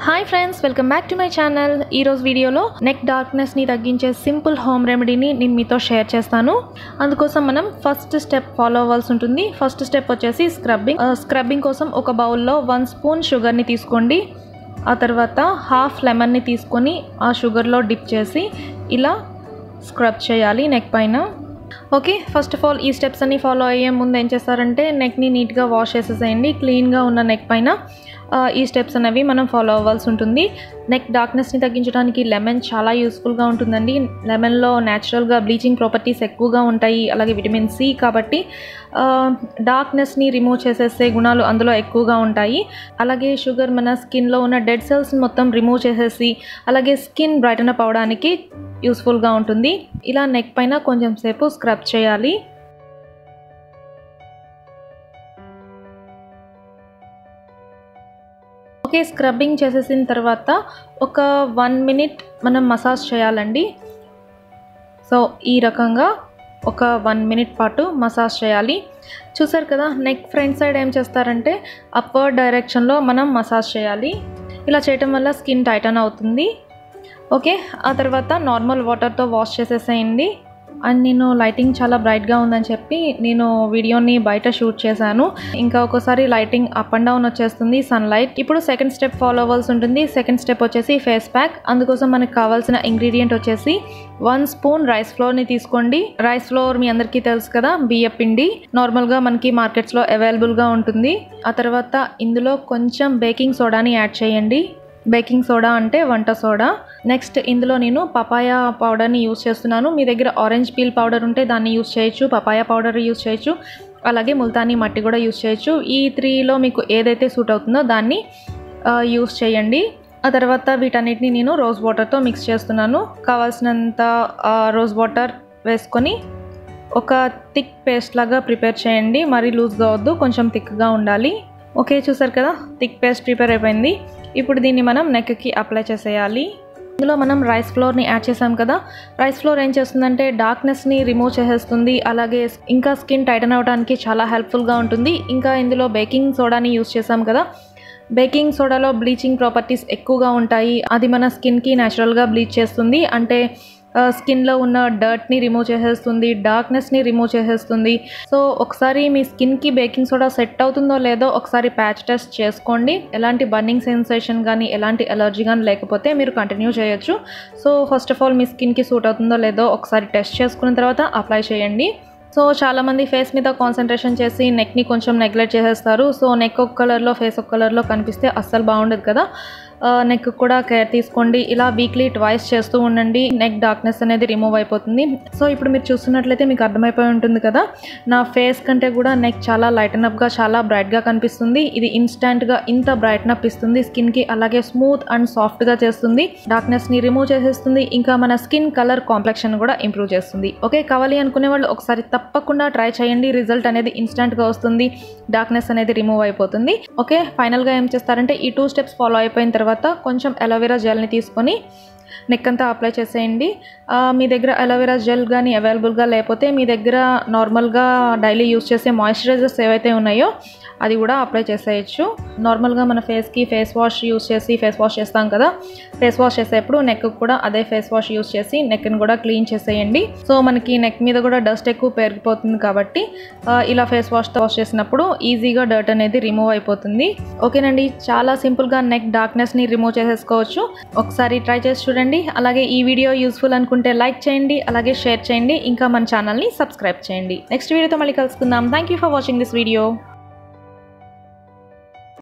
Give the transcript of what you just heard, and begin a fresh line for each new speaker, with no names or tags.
hi friends welcome back to my channel ఈరోజు వీడియోలో neck డార్క్నెస్ని తగ్గించే సింపుల్ హోమ్ రెమెడీని నేను మీతో షేర్ చేస్తాను అందుకోసం మనం ఫస్ట్ స్టెప్ ఫాలో అవ్వాల్సి ఉంటుంది ఫస్ట్ స్టెప్ వచ్చేసి స్క్రబ్బింగ్ స్క్రబ్బింగ్ కోసం ఒక బౌల్లో వన్ స్పూన్ షుగర్ని తీసుకోండి ఆ తర్వాత హాఫ్ లెమన్ని తీసుకొని ఆ షుగర్లో డిప్ చేసి ఇలా స్క్రబ్ చేయాలి నెక్ పైన ఓకే ఫస్ట్ ఆఫ్ ఆల్ ఈ స్టెప్స్ అన్ని ఫాలో అయ్యే ముందు ఏం చేస్తారంటే నెక్ని నీట్గా వాష్ చేసేసేయండి క్లీన్గా ఉన్న నెక్ పైన ఆ, ఈ స్టెప్స్ అనేవి మనం ఫాలో అవ్వాల్సి ఉంటుంది నెక్ డార్క్నెస్ని తగ్గించడానికి లెమన్ చాలా యూస్ఫుల్గా ఉంటుందండి లెమన్లో న్యాచురల్గా బ్లీచింగ్ ప్రాపర్టీస్ ఎక్కువగా ఉంటాయి అలాగే విటమిన్ సి కాబట్టి డార్క్నెస్ని రిమూవ్ చేసేసే గుణాలు అందులో ఎక్కువగా ఉంటాయి అలాగే షుగర్ మన స్కిన్లో ఉన్న డెడ్ సెల్స్ మొత్తం రిమూవ్ చేసేసి అలాగే స్కిన్ బ్రైటన్ అప్ అవడానికి యూస్ఫుల్గా ఉంటుంది ఇలా నెక్ పైన కొంచెం సేపు స్క్రబ్ చేయాలి ఓకే స్క్రబ్బింగ్ చేసేసిన తర్వాత ఒక వన్ మినిట్ మనం మసాజ్ చేయాలండి సో ఈ రకంగా ఒక వన్ మినిట్ పాటు మసాజ్ చేయాలి చూసారు కదా నెక్ ఫ్రంట్ సైడ్ ఏం చేస్తారంటే అప్వర్డ్ డైరెక్షన్లో మనం మసాజ్ చేయాలి ఇలా చేయటం వల్ల స్కిన్ టైటన్ అవుతుంది ఓకే ఆ తర్వాత నార్మల్ వాటర్తో వాష్ చేసేసేయండి అండ్ నేను లైటింగ్ చాలా బ్రైట్గా ఉందని చెప్పి నేను వీడియోని బయట షూట్ చేశాను ఇంకా ఒకసారి లైటింగ్ అప్ అండ్ డౌన్ వచ్చేస్తుంది సన్లైట్ ఇప్పుడు సెకండ్ స్టెప్ ఫాలో అవ్వాల్సి ఉంటుంది సెకండ్ స్టెప్ వచ్చేసి ఫేస్ ప్యాక్ అందుకోసం మనకు కావాల్సిన ఇంగ్రీడియంట్ వచ్చేసి వన్ స్పూన్ రైస్ ఫ్లోర్ని తీసుకోండి రైస్ ఫ్లోర్ మీ అందరికీ తెలుసు కదా బియ్య పిండి నార్మల్గా మనకి మార్కెట్స్లో అవైలబుల్గా ఉంటుంది ఆ తర్వాత ఇందులో కొంచెం బేకింగ్ సోడాని యాడ్ చేయండి బేకింగ్ సోడా అంటే వంట సోడా నెక్స్ట్ ఇందులో నేను పపాయ పౌడర్ని యూస్ చేస్తున్నాను మీ దగ్గర ఆరెంజ్ పీల్ పౌడర్ ఉంటే దాన్ని యూస్ చేయొచ్చు పపాయ పౌడర్ యూస్ చేయొచ్చు అలాగే ముల్తానీ మట్టి కూడా యూస్ చేయొచ్చు ఈ త్రీలో మీకు ఏదైతే సూట్ అవుతుందో దాన్ని యూస్ చేయండి ఆ తర్వాత వీటన్నిటిని నేను రోజ్ వాటర్తో మిక్స్ చేస్తున్నాను కావాల్సినంత రోజ్ వాటర్ వేసుకొని ఒక థిక్ పేస్ట్ లాగా ప్రిపేర్ చేయండి మరీ లూజ్గా వద్దు కొంచెం థిక్గా ఉండాలి ఓకే చూసారు కదా థిక్ పేస్ట్ ప్రిపేర్ అయిపోయింది ఇప్పుడు దీన్ని మనం నెక్కి అప్లై చేసేయాలి ఇందులో మనం రైస్ ఫ్లోర్ని యాడ్ చేసాం కదా రైస్ ఫ్లోర్ ఏం చేస్తుందంటే డార్క్నెస్ని రిమూవ్ చేసేస్తుంది అలాగే ఇంకా స్కిన్ టైటన్ అవ్వడానికి చాలా హెల్ప్ఫుల్గా ఉంటుంది ఇంకా ఇందులో బేకింగ్ సోడాని యూస్ చేసాం కదా బేకింగ్ సోడాలో బ్లీచింగ్ ప్రాపర్టీస్ ఎక్కువగా ఉంటాయి అది మన స్కిన్కి న్యాచురల్గా బ్లీచ్ చేస్తుంది అంటే స్కిన్లో ఉన్న డర్ట్ని రిమూవ్ చేసేస్తుంది డార్క్నెస్ని రిమూవ్ చేసేస్తుంది సో ఒకసారి మీ స్కిన్కి బేకింగ్ సోడా సెట్ అవుతుందో లేదో ఒకసారి ప్యాచ్ టెస్ట్ చేసుకోండి ఎలాంటి బర్నింగ్ సెన్సేషన్ కానీ ఎలాంటి ఎలర్జీ కానీ లేకపోతే మీరు కంటిన్యూ చేయొచ్చు సో ఫస్ట్ ఆఫ్ ఆల్ మీ స్కిన్కి సూట్ అవుతుందో లేదో ఒకసారి టెస్ట్ చేసుకున్న తర్వాత అప్లై చేయండి సో చాలామంది ఫేస్ మీద కాన్సన్ట్రేషన్ చేసి నెక్ని కొంచెం నెగ్లెక్ట్ చేసేస్తారు సో నెక్ ఒక కలర్లో ఫేస్ ఒక కలర్లో కనిపిస్తే అస్సలు బాగుండదు కదా నెక్ కూడా కేర్ తీసుకోండి ఇలా వీక్లీ ట్వైస్ చేస్తూ ఉండండి నెక్ డార్క్నెస్ అనేది రిమూవ్ అయిపోతుంది సో ఇప్పుడు మీరు చూస్తున్నట్లయితే మీకు అర్థమైపోయి ఉంటుంది కదా నా ఫేస్ కంటే కూడా నెక్ చాలా లైటన్ అప్గా చాలా బ్రైట్గా కనిపిస్తుంది ఇది ఇన్స్టెంట్గా ఇంత బ్రైట్న్ అప్ ఇస్తుంది స్కిన్కి అలాగే స్మూత్ అండ్ సాఫ్ట్గా చేస్తుంది డార్క్నెస్ని రిమూవ్ చేసేస్తుంది ఇంకా మన స్కిన్ కలర్ కాంప్లెక్షన్ కూడా ఇంప్రూవ్ చేస్తుంది ఓకే కావాలి అనుకునే వాళ్ళు ఒకసారి తప్పకుండా ట్రై చేయండి రిజల్ట్ అనేది ఇన్స్టెంట్గా వస్తుంది డార్క్నెస్ అనేది రిమూవ్ అయిపోతుంది ఓకే ఫైనల్గా ఏం చేస్తారంటే ఈ టూ స్టెప్స్ ఫాలో అయిపోయిన తర్వాత కొంచెం అలోవెరా జెల్ని తీసుకొని నెక్ అంతా అప్లై చేసేయండి ఆ, మీ దగ్గర అలోవెరా జెల్ కానీ అవైలబుల్గా లేకపోతే మీ దగ్గర నార్మల్గా డైలీ యూస్ చేసే మాయిశ్చరైజర్స్ ఏవైతే ఉన్నాయో అది కూడా అప్లై చేసేయచ్చు నార్మల్గా మన ఫేస్కి ఫేస్ వాష్ యూస్ చేసి ఫేస్ వాష్ చేస్తాం కదా ఫేస్ వాష్ చేసేప్పుడు నెక్ కూడా అదే ఫేస్ వాష్ యూస్ చేసి నెక్ని కూడా క్లీన్ చేసేయండి సో మనకి నెక్ మీద కూడా డస్ట్ ఎక్కువ పెరిగిపోతుంది కాబట్టి ఆ, ఇలా ఫేస్ వాష్తో వాష్ చేసినప్పుడు ఈజీగా డర్ట్ అనేది రిమూవ్ అయిపోతుంది ఓకేనండి చాలా సింపుల్గా నెక్ డార్క్నెస్ని రిమూవ్ చేసేసుకోవచ్చు ఒకసారి ట్రై చేసి చూడండి అలాగే ఈ వీడియో యూస్ఫుల్ అనుకుంటే లైక్ చేయండి అలాగే షేర్ చేయండి ఇంకా మన ఛానల్ని సబ్స్క్రైబ్ చేయండి నెక్స్ట్ వీడియోతో మళ్ళీ కలుసుకుందాం thank you for watching this video